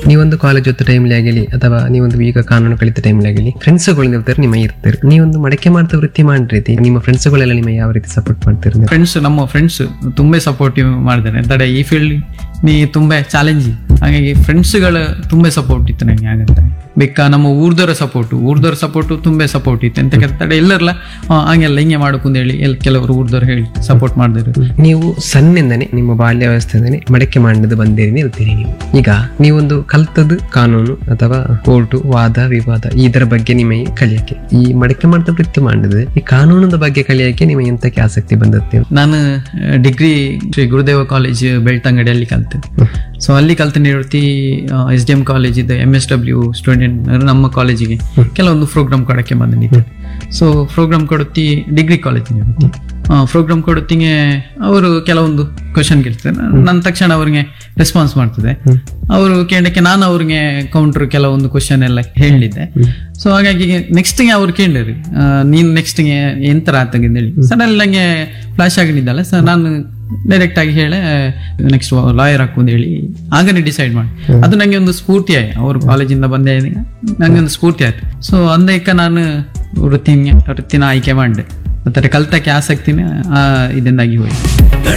ನೀವೊಂದು college ಓದ್ತ timely ಆಗಲಿ ಅಥವಾ ನೀವೊಂದು ಈಗ ಕಾನೂನು ಕಲಿತ ಟೈಮ್ಲಿ ಆಗಲಿ ಫ್ರೆಂಡ್ಸ್ಗಳು ಇರ್ತಾರೆ ನಿಮ್ಮ ಇರ್ತಾರೆ ನೀವೊಂದು ಮಡಕೆ ಮಾಡ್ತಾ ವೃತ್ತಿ ಮಾಡಿರಿ ನಿಮ್ಮ ಫ್ರೆಂಡ್ಸ್ಗಳೆಲ್ಲ ನಿಮ್ಮ ಯಾವ ರೀತಿ ಸಪೋರ್ಟ್ ಮಾಡ್ತಾರೆ ಫ್ರೆಂಡ್ಸ್ ನಮ್ಮ ಫ್ರೆಂಡ್ಸ್ ತುಂಬಾ ಸಪೋರ್ಟಿವ್ ಮಾಡಿದ್ದಾರೆ ತಡೆ ಈ ಫೀಲ್ಡ್ ನೀ ತುಂಬಾ ಚಾಲೆಂಜಿಂಗ್ ಹಾಗಾಗಿ ಫ್ರೆಂಡ್ಸ್ಗಳ ತುಂಬಾ ಸಪೋರ್ಟ್ ಇತ್ತು ನನಗೆ ಹಾಗಂತ ಬೇಕಾ ನಮ್ಮ ಊರ್ದವರ ಸಪೋರ್ಟ್ ಊರ್ದವರ ಸಪೋರ್ಟ್ ತುಂಬಾ ಸಪೋರ್ಟ್ ಇತ್ತು ಅಂತ ತಡೆ ಎಲ್ಲರಲ್ಲ ಆ, ಹಂಗೆಲ್ಲ ಹಿಂಗೆ ಮಾಡಕ್ಕಂತ ಹೇಳಿ ಎಲ್ಲ ಕೆಲವರು ಊರ್ದವ್ರು ಹೇಳಿ ಸಪೋರ್ಟ್ ಮಾಡಿದ್ರು ನೀವು ಸಣ್ಣಿಂದನೇ ನಿಮ್ಮ ಬಾಲ್ಯಾವಸ್ಥೆಯಿಂದನೇ ಮಡಕೆ ಮಾಡಿದ್ದು ಬಂದಿರಿ ಇರ್ತೀರಿ ನೀವು ಈಗ ನೀವೊಂದು ಕಲ್ತದ್ದು ಕಾನೂನು ಅಥವಾ ಕೋರ್ಟು ವಾದ ವಿವಾದ ಇದರ ಬಗ್ಗೆ ನಿಮಗೆ ಕಲಿಯಕ್ಕೆ ಈ ಮಡಕೆ ಮಾಡ್ತಾ ವೃತ್ತಿ ಮಾಡಿದ್ರೆ ಈ ಕಾನೂನದ ಬಗ್ಗೆ ಕಲಿಯಕ್ಕೆ ನಿಮಗೆ ಎಂತಕ್ಕೆ ಆಸಕ್ತಿ ಬಂದತ್ತೆ ನಾನು ಡಿಗ್ರಿ ಶ್ರೀ ಗುರುದೇವ ಕಾಲೇಜ್ ಬೆಳ್ತಂಗಡಿಯಲ್ಲಿ ಕಲಿತೆ ಸೊ ಅಲ್ಲಿ ಕಲ್ತ ನಿವೃತ್ತಿ ಎಸ್ ಡಿ ಎಂ ಕಾಲೇಜ್ ಇದೆ ಎಮ್ ಎಸ್ ಡಬ್ಲ್ಯೂ ಸ್ಟೂಡೆಂಟ್ ನಮ್ಮ ಕಾಲೇಜಿಗೆ ಕೆಲವೊಂದು ಪ್ರೋಗ್ರಾಮ್ ಕೊಡಕ್ಕೆ ಬಂದು ನಿಂತಿದ್ದೆ ಸೊ ಪ್ರೋಗ್ರಾಮ್ ಕೊಡುತ್ತಿ ಡಿಗ್ರಿ ಕಾಲೇಜ್ ನಿವೃತ್ತಿ ಪ್ರೋಗ್ರಾಮ್ ಕೊಡುತ್ತಿಗೆ ಅವರು ಕೆಲವೊಂದು ಕ್ವಶನ್ ಕೇಳ್ತಾರೆ ನನ್ನ ತಕ್ಷಣ ಅವ್ರಿಗೆ ರೆಸ್ಪಾನ್ಸ್ ಮಾಡ್ತದೆ ಅವರು ಕೇಳಕ್ಕೆ ನಾನು ಅವ್ರಿಗೆ ಕೌಂಟರ್ ಕೆಲವೊಂದು ಕ್ವಶನ್ ಎಲ್ಲ ಹೇಳಿದ್ದೆ ಸೊ ಹಾಗಾಗಿ ನೆಕ್ಸ್ಟ್ಗೆ ಅವ್ರು ಕೇಳಿರಿ ನೀನು ನೆಕ್ಸ್ಟ್ಗೆ ಎಂತರ ಆತಂಗೆ ಹೇಳಿ ಸಡನ್ ನಂಗೆ ಫ್ಲಾಶ್ ಆಗಿದ್ದಲ್ಲ ಸರ್ ನಾನು ಡೈರೆಕ್ಟ್ ಆಗಿ ಹೇಳೆ ನೆಕ್ಸ್ಟ್ ಲಾಯರ್ ಹಾಕೊಂಡು ಹೇಳಿ ಆಗನೇ ಡಿಸೈಡ್ ಮಾಡಿ ಅದು ನಂಗೆ ಒಂದು ಸ್ಫೂರ್ತಿ ಆಯ್ತು ಅವ್ರ ಕಾಲೇಜಿಂದ ಬಂದೆ ನಂಗೆ ಒಂದು ಸ್ಫೂರ್ತಿ ಆಯ್ತು ಸೊ ಅಂದಕ್ಕೆ ನಾನು ವೃತ್ತಿ ವೃತ್ತಿನ ಆಯ್ಕೆ ಮಾಡಿದೆ ಮತ್ತೆ ಕಲ್ತಕ್ಕೆ ಆಸಕ್ತಿನ ಆ, ಇದರಿಂದಾಗಿ ಹೋಯ್ತು